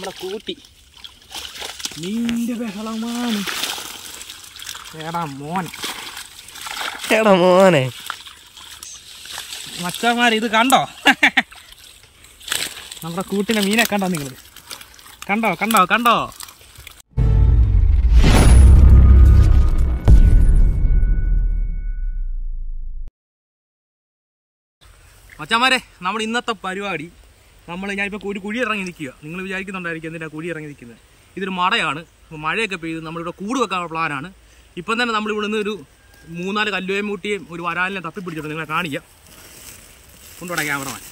നമ്മുടെ കൂട്ടി നീന്റെ ബഹളമാണ് എടാ മോൻ എടാ മോനെ മച്ചന്മാർ ഇത് കണ്ടോ നമ്മുടെ കൂട്ടിലെ മീനെ കണ്ടോ നിങ്ങൾ കണ്ടോ കണ്ടോ കണ്ടോ മച്ചന്മാരെ നമ്മുടെ ഇന്നത്തെ പരിപാടി നമ്മൾ ഞാനിപ്പോൾ ഒരു കുഴി ഇറങ്ങി നിൽക്കുക നിങ്ങൾ വിചാരിക്കുന്നുണ്ടായിരിക്കും എന്തിനാ കുഴി ഇറങ്ങി നിൽക്കുന്നത് ഇതൊരു മടയാണ് അപ്പോൾ മഴയൊക്കെ പെയ്ത് നമ്മളിവിടെ കൂട് വെക്കാനുള്ള പ്ലാനാണ് ഇപ്പം തന്നെ നമ്മൾ ഇവിടെ നിന്ന് ഒരു മൂന്നാല് കല്ലുവേം മൂട്ടിയും ഒരു വരാലിനെ തപ്പിപ്പിടിച്ചിട്ടുണ്ട് നിങ്ങളെ കാണിക്കാം കൊണ്ടുപോടാ ക്യാമറമാൻ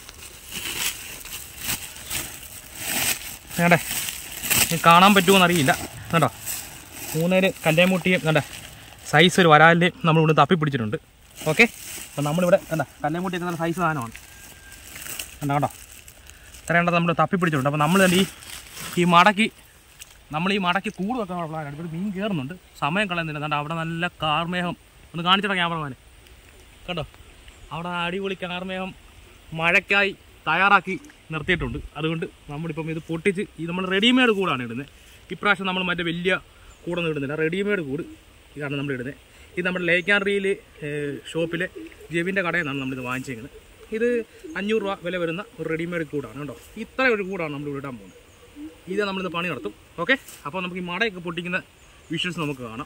വേണ്ടേ ഇത് കാണാൻ പറ്റുമോ അറിയില്ല കേട്ടോ മൂന്നേര് കല്ലേമുട്ടിയും കണ്ടേ സൈസ് ഒരു വരാലിൻ്റെയും നമ്മളിവിടെ തപ്പിപ്പിടിച്ചിട്ടുണ്ട് ഓക്കെ അപ്പം നമ്മളിവിടെ എന്താ കല്ലേമുട്ടിയൊക്കെ നല്ല സൈസ് സാധനമാണ് കണ്ടോ കണ്ടോ ഇത്രയേണ്ടത് നമ്മൾ തപ്പിപ്പിടിച്ചിട്ടുണ്ട് അപ്പോൾ നമ്മൾ ഈ ഈ മടക്കി നമ്മൾ ഈ മടക്കി കൂട് വെക്കാനുള്ള പ്ലാനാണ് ഇപ്പോൾ മീൻ കയറുന്നുണ്ട് സമയം കളയുന്നില്ല കണ്ടോ അവിടെ നല്ല കാർമേഹം ഒന്ന് കാണിച്ചിട്ടാ ക്യാമറമാനെ കണ്ടോ അവിടെ അടിപൊളി കാർമേഹം മഴയ്ക്കായി തയ്യാറാക്കി നിർത്തിയിട്ടുണ്ട് അതുകൊണ്ട് നമ്മളിപ്പം ഇത് പൊട്ടിച്ച് ഇത് നമ്മൾ റെഡിമെയ്ഡ് കൂടാണ് ഇടുന്നത് ഇപ്രാവശ്യം നമ്മൾ മറ്റേ വലിയ കൂടൊന്നും ഇടുന്നില്ല റെഡിമെയ്ഡ് കൂട് ഇതാണ് നമ്മൾ ഇടുന്നത് ഇത് നമ്മുടെ ലേക്കാൻറിയിൽ ഷോപ്പിലെ ജെബിൻ്റെ കടയിൽ നിന്നാണ് നമ്മളിത് വാങ്ങിച്ചേക്കുന്നത് ഇത് അഞ്ഞൂറ് രൂപ വില വരുന്ന ഒരു റെഡിമെയ്ഡ് കൂടാണ് കേട്ടോ ഇത്ര ഒരു കൂടാണ് നമ്മൾ ഇവിടെ ഇടാൻ പോകുന്നത് ഇത് നമ്മളിന്ന് പണി നടത്തും ഓക്കെ അപ്പോൾ നമുക്ക് ഈ മടയൊക്കെ പൊട്ടിക്കുന്ന വിഷ്വൽസ് നമുക്ക് കാണാം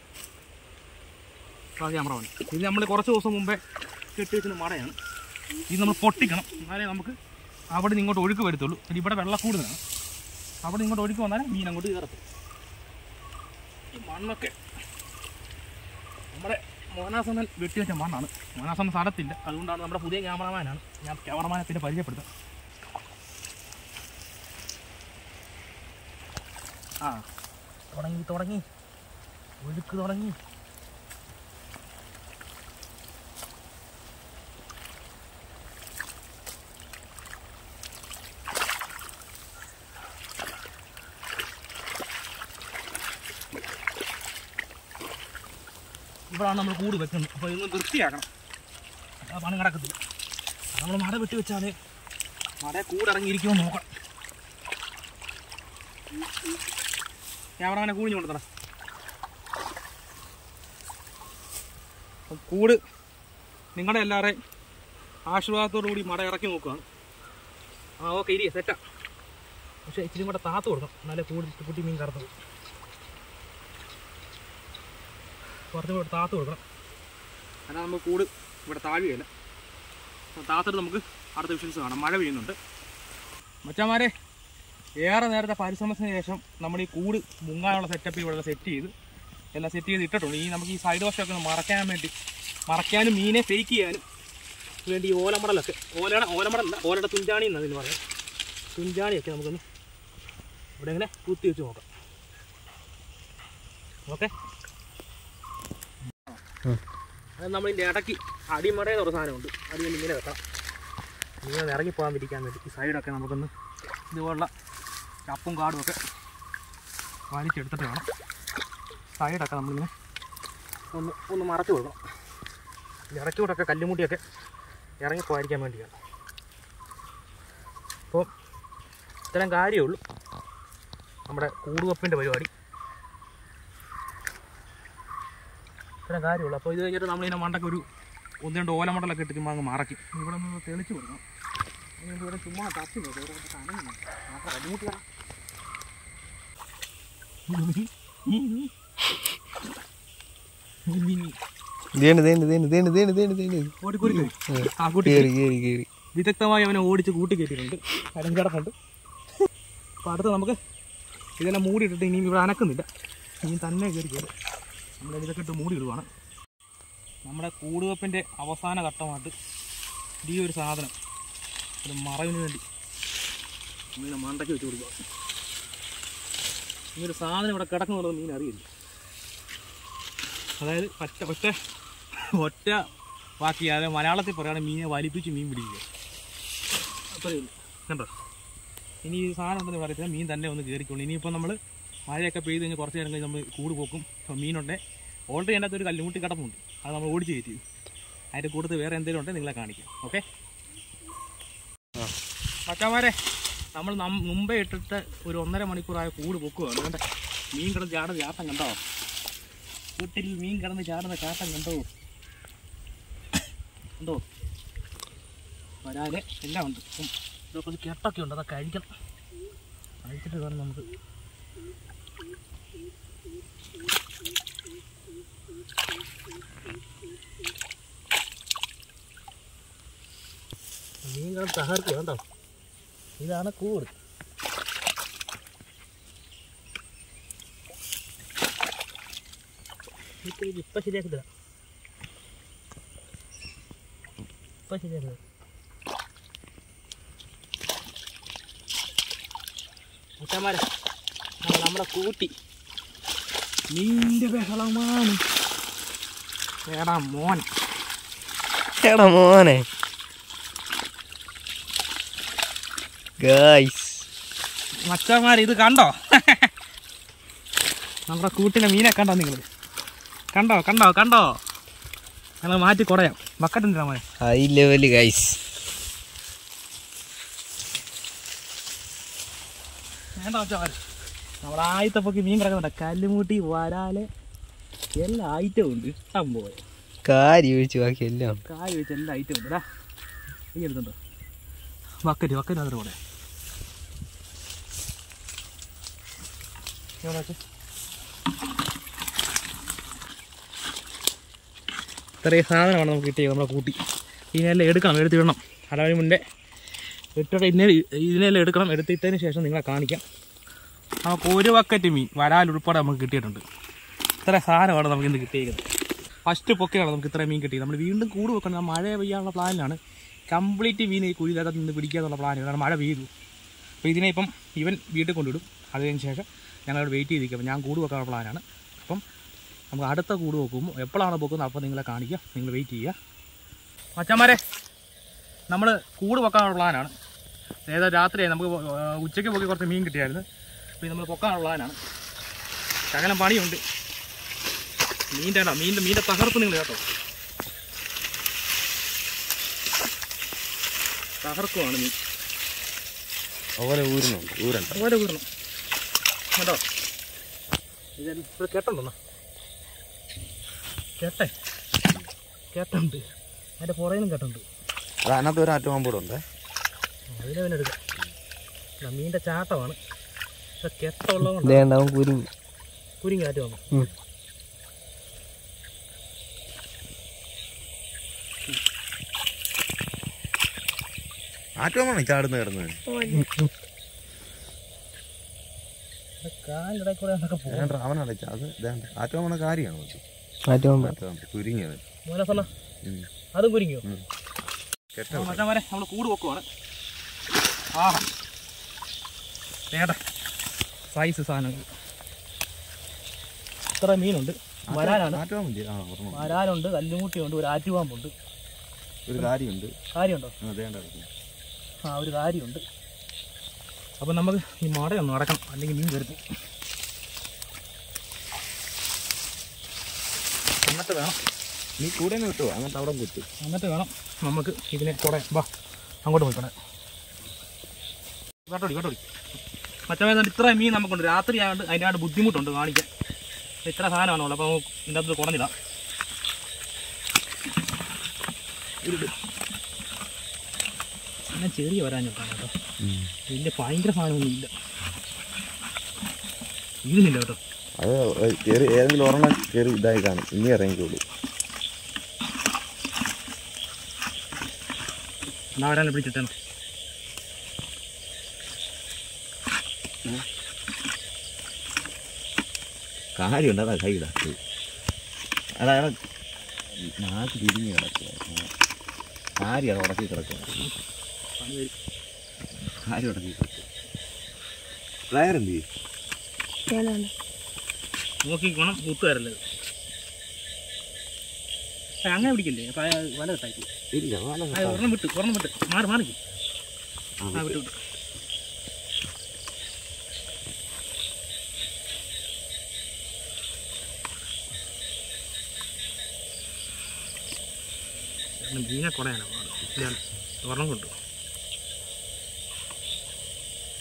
ആ ക്യാമറ വേണം ഇത് നമ്മൾ കുറച്ച് ദിവസം മുമ്പേ കെട്ടി വെക്കുന്ന മടയാണ് ഇത് നമ്മൾ പൊട്ടിക്കണം എന്നാലേ നമുക്ക് അവിടെ നിന്ന് ഇങ്ങോട്ട് ഒഴുക്ക് വരത്തുള്ളൂ പിന്നെ ഇവിടെ വെള്ളം കൂടുതലാണ് അവിടെ നിന്ന് ഇങ്ങോട്ട് ഒഴുക്ക് വന്നാലേ മീൻ അങ്ങോട്ട് കയറത്തുള്ളൂ ഈ മണ്ണൊക്കെ നമ്മുടെ മോനാസന്നൻ വെട്ടി വെച്ച മണ്ണാണ് മോനാസന്നൻ സ്ഥലത്തില്ല അതുകൊണ്ടാണ് നമ്മുടെ പുതിയ ക്യാമറമാനാണ് ഞാൻ ക്യാമറമാനെ പിന്നെ പരിചയപ്പെടുത്താം ആ തുടങ്ങി തുടങ്ങി ഒഴുക്ക് തുടങ്ങി ഇവിടാണ് നമ്മൾ കൂട് വെക്കുന്നത് അപ്പോൾ ഇതൊന്ന് വൃത്തിയാക്കണം ആ പണി കിടക്കത്തില്ല നമ്മൾ മട വെട്ടി വെച്ചാൽ മട കൂട് ഇറങ്ങിയിരിക്കുമോ നോക്കാം ക്യാമറമാനെ കൂടിഞ്ഞു കൊണ്ടുതറ കൂട് നിങ്ങളുടെ എല്ലാവരെയും ആശീർവാദത്തോടു കൂടി മട ഇറക്കി നോക്കുകയാണ് ആ ഓക്കെ ഇരി സെറ്റാ പക്ഷേ ഇച്ചിരി കൂടെ താത്ത് കൊടുക്കണം എന്നാലേ കൂടി കുട്ടി മീൻ കറന്നത് കുറച്ചും കൂടെ താത്ത് കൊടുക്കണം എന്നാൽ നമുക്ക് കൂട് ഇവിടെ താഴുകയില്ല അപ്പോൾ താത്തിട്ട് നമുക്ക് അടുത്ത വിഷൻസ് കാണാം മഴ പെയ്യുന്നുണ്ട് മച്ചാമാരെ ഏറെ നേരത്തെ പരിശ്രമത്തിന് ശേഷം നമ്മൾ ഈ കൂട് മുങ്ങാനുള്ള സെറ്റപ്പ് ഇവിടെ സെറ്റ് ചെയ്ത് എല്ലാം സെറ്റ് ചെയ്ത് ഇട്ടിട്ടുണ്ട് ഈ നമുക്ക് ഈ സൈഡ് വശമൊക്കെ ഒന്ന് മറക്കാൻ വേണ്ടി മറക്കാനും മീനെ ഫേക്ക് ചെയ്യാനും വേണ്ടി ഈ ഓലമടലൊക്കെ ഓലയുടെ ഓലമടലല്ല ഓലയുടെ തുഞ്ചാണി എന്ന് അതിന് പറയാം തുഞ്ചാണിയൊക്കെ നമുക്കൊന്ന് ഇവിടെ ഇങ്ങനെ കുത്തി വെച്ച് നോക്കാം ഓക്കെ അത് നമ്മളിതിൻ്റെ ഇടയ്ക്ക് അടിമടയെന്ന് പറഞ്ഞ സാധനമുണ്ട് അത് ഞാൻ ഇങ്ങനെ വെക്കാം ഇങ്ങനെ ഇറങ്ങിപ്പോകാൻ പിടിക്കാൻ വേണ്ടി ഈ സൈഡൊക്കെ നമുക്കൊന്ന് ഇതുപോലുള്ള ചപ്പും കാടും ഒക്കെ വലിച്ചെടുത്തിട്ട് വേണം സൈഡൊക്കെ നമ്മളിങ്ങനെ ഒന്ന് ഒന്ന് മറച്ചു കൊടുക്കണം ഇടയ്ക്ക് കൂടെ ഒക്കെ കല്ലുമുട്ടിയൊക്കെ ഇറങ്ങിപ്പോയിരിക്കാൻ വേണ്ടിയാണ് അപ്പോൾ ഇത്തരം കാര്യമേ ഉള്ളൂ നമ്മുടെ കൂടുവപ്പിൻ്റെ പരിപാടി ഇത്തരം കാര്യമുള്ളൂ അപ്പോൾ ഇത് കഴിഞ്ഞിട്ട് നമ്മളിതിനെ മണ്ടൊക്കെ ഒരു ഒന്ന് രണ്ട് ഓലമണ്ടലൊക്കെ ഇട്ട് ചുമ്മാ അങ്ങ് മറക്കും ഇവിടെ ഒന്ന് തെളിച്ച് കൊടുക്കണം അതുകൊണ്ട് ഇവിടെ ചുമ്മാ തപ്പി നോക്കും ഇവിടെ കൊണ്ട് കനങ്ങി നോക്കും. ആകെ അടിമുട്ടി കാണാം. ദേണ്ട് ദേണ്ട് ദേണ്ട് ദേണ്ട് ദേണ്ട് ദേണ്ട് ദേണ്ട് ഓടി കൂടി കയറി. ആ കൂട്ടി കേറി കേറി കേറി വിദഗ്ധമായി അവനെ ഓടിച്ച് കൂട്ടി കയറ്റിയിട്ടുണ്ട് അതിലും കിടപ്പുണ്ട് അപ്പോൾ അടുത്ത് നമുക്ക് ഇതെല്ലാം മൂടിയിട്ടിട്ട് ഇനിയും ഇവിടെ അനക്കുന്നില്ല ഇനി തന്നെ കയറി കയറി നമ്മൾ ഇതൊക്കെ ഇട്ട് മൂടി ഇടുവാണ് നമ്മുടെ കൂടുവെപ്പിൻ്റെ അവസാന ഘട്ടമായിട്ട് ഈ ഒരു സാധനം ഒരു മറവിന് വേണ്ടി ഇങ്ങനെ മണ്ടയ്ക്ക് വെച്ച് കൊടുക്കുക ഈ ഒരു സാധനം ഇവിടെ കിടക്കുന്നുള്ളത് മീൻ അറിയില്ല അതായത് ഒറ്റ ഒറ്റ ഒറ്റ ബാക്കി അതായത് മലയാളത്തിൽ പറയുകയാണെങ്കിൽ മീനെ വലിപ്പിച്ച് മീൻ പിടിക്കുക അത്രയേ ഉള്ളൂ കണ്ടോ ഇനി ഈ സാധനം ഉണ്ടെന്ന് പറയത്തില്ല മീൻ തന്നെ ഒന്ന് കയറിക്കോളൂ ഇനിയിപ്പോൾ നമ്മൾ മഴയൊക്കെ പെയ്ത് കഴിഞ്ഞ് കുറച്ച് നേരം കഴിഞ്ഞ് നമ്മൾ കൂട് പോക്കും അപ്പോൾ മീനുണ്ട് ഓൾറെഡി അതിനകത്ത് ഒരു കല്ലുമുട്ടി കിടപ്പുണ്ട് അത് നമ്മൾ ഓടിച്ച് കയറ്റി അതിൻ്റെ കൂടുതൽ വേറെ എന്തെങ്കിലും ഉണ്ടെങ്കിൽ നിങ്ങളെ കാണിക്കാം ഓക്കെ മച്ചാമാരെ നമ്മൾ നം- മുമ്പേ ഇട്ടിട്ട് ഒരു ഒന്നര മണിക്കൂറായ കൂട് പൊക്കുകയാണ് കണ്ടേ മീൻ കിടന്ന് ചാടുന്ന ചാട്ടം കണ്ടോ കൂട്ടിൽ മീൻ കിടന്ന് ചാടുന്ന ചാട്ടം കണ്ടോ കണ്ടോ വരാല് എല്ലാം ഉണ്ട് ഉം. ഇതൊക്കെ ഒരു കെട്ടൊക്കെ ഉണ്ട് അതൊക്കെ കഴിക്കണം കഴിച്ചിട്ട് വേണം നമുക്ക് മീൻ കിടന്ന് തകർക്കുക കണ്ടോ ഇതാണ് കൂട് ഇപ്പൊ ഇത് ഇപ്പൊ ശരിയാക്കി തരാം ഇപ്പൊ ശരിയാക്കി തരാം മുട്ടന്മാരെ നമ്മൾ നമ്മുടെ കൂട്ടി മീൻ്റെ ബഹളമാണ് എടാ മോൻ എടാ മോനെ ഗായ്സ് മച്ചന്മാർ ഇത് കണ്ടോ നമ്മുടെ കൂട്ടിലെ മീനെ കണ്ടോ നിങ്ങൾ കണ്ടോ കണ്ടോ കണ്ടോ ഞങ്ങൾ മാറ്റി കുടയാം ബക്കറ്റ് എന്തിനാ മോനെ ഹൈ ലെവൽ ഗൈസ് വേണ്ട മച്ചന്മാർ നമ്മുടെ ആദ്യത്തെ പൊക്കി മീൻ കിടക്കുന്നുണ്ട് കല്ലുമൂട്ടി വരാല് എല്ലാ ഐറ്റവും ഉണ്ട് ഇഷ്ടം പോലെ കാരി ഒഴിച്ച് ബാക്കി എല്ലാം കായ് വെച്ച് എല്ലാ ഐറ്റവും ഉണ്ട് ഇടാ നീ എടുത്തുണ്ടോ ബക്കറ്റ് ബക്കറ്റ് അതിന് കൂടെ ഇത്രയും സാധനമാണ് നമുക്ക് കിട്ടിയത് നമ്മളെ കൂട്ടി ഇതിനെല്ലാം എടുക്കണം എടുത്തിടണം അല്ലാതെ മുന്നേ ഇട്ടിട്ട് ഇന്നെ ഇതിനെല്ലാം എടുക്കണം എടുത്തിട്ടതിന് ശേഷം നിങ്ങളെ കാണിക്കാം നമുക്ക് ഒരു ബക്കറ്റ് മീൻ വരാലുൾപ്പെടെ നമുക്ക് കിട്ടിയിട്ടുണ്ട് ഇത്ര സാധനമാണ് നമുക്ക് ഇന്ന് കിട്ടിയിരിക്കുന്നത് ഫസ്റ്റ് പൊക്കെയാണ് നമുക്ക് ഇത്രയും മീൻ കിട്ടിയത് നമ്മൾ വീണ്ടും കൂട് വെക്കണം ആ മഴ പെയ്യാനുള്ള പ്ലാനിലാണ് കംപ്ലീറ്റ് മീൻ ഈ കുഴിയിലകത്ത് നിന്ന് പിടിക്കുക എന്നുള്ള പ്ലാനിലാണ് കാരണം മഴ പെയ്തു അപ്പോൾ ഇതിനെ ഇപ്പം ഇവൻ വീട്ടിൽ കൊണ്ടിടും അത് കഴിഞ്ഞ ശേഷം ഞങ്ങളവിടെ വെയിറ്റ് ചെയ്തിരിക്കും അപ്പോൾ ഞാൻ കൂട് വെക്കാനുള്ള പ്ലാനാണ് അപ്പം നമുക്ക് അടുത്ത കൂട് വെക്കുമ്പോൾ എപ്പോഴാണ് വെക്കുന്നത് അപ്പോൾ നിങ്ങളെ കാണിക്കുക നിങ്ങൾ വെയിറ്റ് ചെയ്യുക മച്ചന്മാരെ നമ്മൾ കൂട് വെക്കാനുള്ള പ്ലാനാണ് ഏതാ രാത്രിയായി നമുക്ക് ആ, ഉച്ചയ്ക്ക് പോയി കുറച്ച് മീൻ കിട്ടിയായിരുന്നു അപ്പോൾ നമ്മൾ പൊക്കാനുള്ള പ്ലാനാണ് ശകലം പണിയുണ്ട് മീൻ്റെ ആണോ മീൻ്റെ മീൻ്റെ തകർപ്പ് നിങ്ങൾ കേട്ടോ തകർക്കുവാണ് മീൻ അതുപോലെ ഊരുന്നുണ്ട് ഊരണ്ട അതുപോലെ വീടണം കേട്ടോ ഇത് ഇപ്പോൾ കെട്ടുണ്ടോ കെട്ടെ കെട്ടുണ്ട് അതിൻ്റെ പുറയിലും കെട്ടുണ്ട് അതിനകത്ത് ഒരു ആറ്റവും കൂടെ ഉണ്ട് അതിനെ പിന്നെ എടുക്കാം ഇതാ മീൻ്റെ ചാട്ടമാണ് പക്ഷെ കെട്ടുള്ളതുകൊണ്ട് ഇതേണ്ടാവും കുരുങ്ങി കുരുങ്ങി കാറ്റ് വന്നു ഉം. ആറ്റമാണ് ചാടുന്ന കിടന്നത് കാലിടയിൽ കൂടെ എന്നൊക്കെ പോകും വേണ്ട അവനാണ് ചാ- അത് വേണ്ട ആറ്റമാണ് കാര്യമാണ് ആറ്റവും കുരുങ്ങിയത് മൂലസണ്ണ അതും കുരുങ്ങിയോ കെട്ട മറ്റന്മാരെ നമ്മൾ കൂട് വെക്കുവാണ് ആ വേണ്ട സൈസ് സാധനങ്ങൾ ഇത്ര മീനുണ്ട് വരാനാണ് ആറ്റവും മതി ആ ഓർമ്മ വരാനുണ്ട് കല്ലുമുട്ടിയുണ്ട് ഒരു ആറ്റുപാമ്പുണ്ട് ഒരു കാര്യമുണ്ട് കാര്യമുണ്ടോ ആ വേണ്ട ആ ഒരു കാര്യമുണ്ട് അപ്പം നമുക്ക് ഈ മടയൊന്ന് നടക്കണം അല്ലെങ്കിൽ മീൻ കരുത്തും എന്നിട്ട് വേണം നീ കൂടെ നിന്ന് കിട്ടുമോ അങ്ങനത്തെ അവിടെ കുത്തു എന്നിട്ട് വേണം നമുക്ക് ഇതിനെ കുറെ വാ അങ്ങോട്ട് പോയിക്കോണേ കേട്ടോടി കേട്ടോടി മറ്റേ ഇത്ര മീൻ നമുക്കുണ്ട് രാത്രി ആയതുകൊണ്ട് അതിൻ്റെ ബുദ്ധിമുട്ടുണ്ട് കാണിക്കാൻ ഇത്ര സാധനമാണ് ഉള്ളത് അപ്പോൾ നമുക്ക് ഇതിൻ്റെ അകത്ത് കുറഞ്ഞിടാം ഇരുട്. ഞാൻ ചെറിയ വരാൻ കേട്ടോ കേട്ടോ വലിയ ഭയങ്കര സാധനമൊന്നും ഇല്ല ഇരുന്നില്ല കേട്ടോ അത് കയറി ഏതെങ്കിലും ഒരെണ്ണം കയറി ഇതായി കാണും ഇനി ഇറങ്ങിക്കോളൂ എന്നാ വരാൻ പിടിച്ചിട്ടാണ് കാര്യമുണ്ട് അതാ കൈ ഇടാത്തത് അതാ നാക്ക് തിരിഞ്ഞ് കിടക്കുക കാര്യം ഉടക്കി കിടക്കുക പണി വരും കാര്യം ഉടക്കി കിടക്കുക പ്ലെയർ എന്ത് ചെയ്യും നോക്കിക്കോണം കുത്തുകാരല്ലേ അങ്ങനെ പിടിക്കില്ലേ അപ്പൊ അയാൾ വല കെട്ടായി ഇല്ല വാല ആ, ഒരെണ്ണം വിട്ട് ഒരെണ്ണം വിട്ട് മാറി മാറി ആ, ആ വിട്ട് വിട്ട് മീനെ കുറയാനാ പാട് ഇതാണ് ഒരെണ്ണം കൊണ്ടു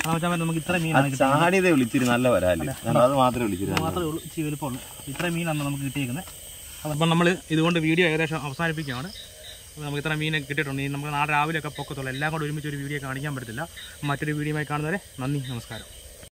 വെച്ചാൽ നമുക്ക് ഇത്ര മീനാണ് കിട്ടിയത് ചാടിയതേ വിളിച്ചിരി നല്ല വരാല് കാരണം അത് മാത്രമേ വിളിച്ചിരി മാത്രമേ ഉള്ളൂ ഇച്ചിരി വലുപ്പമുള്ളൂ ഇത്രയും മീനാണ് നമുക്ക് കിട്ടിയിരിക്കുന്നത് അപ്പം നമ്മൾ ഇതുകൊണ്ട് വീഡിയോ ഏകദേശം അവസാനിപ്പിക്കുകയാണ് അപ്പോൾ നമുക്ക് ഇത്ര മീൻ കിട്ടിയിട്ടുണ്ട് ഇനി നമുക്ക് നാളെ രാവിലെയൊക്കെ പൊക്കത്തുള്ളൂ എല്ലാം കൂടെ ഒരുമിച്ച് ഒരു വീഡിയോ കാണിക്കാൻ പറ്റത്തില്ല മറ്റൊരു വീഡിയോയുമായി കാണുന്നവരെ നന്ദി നമസ്കാരം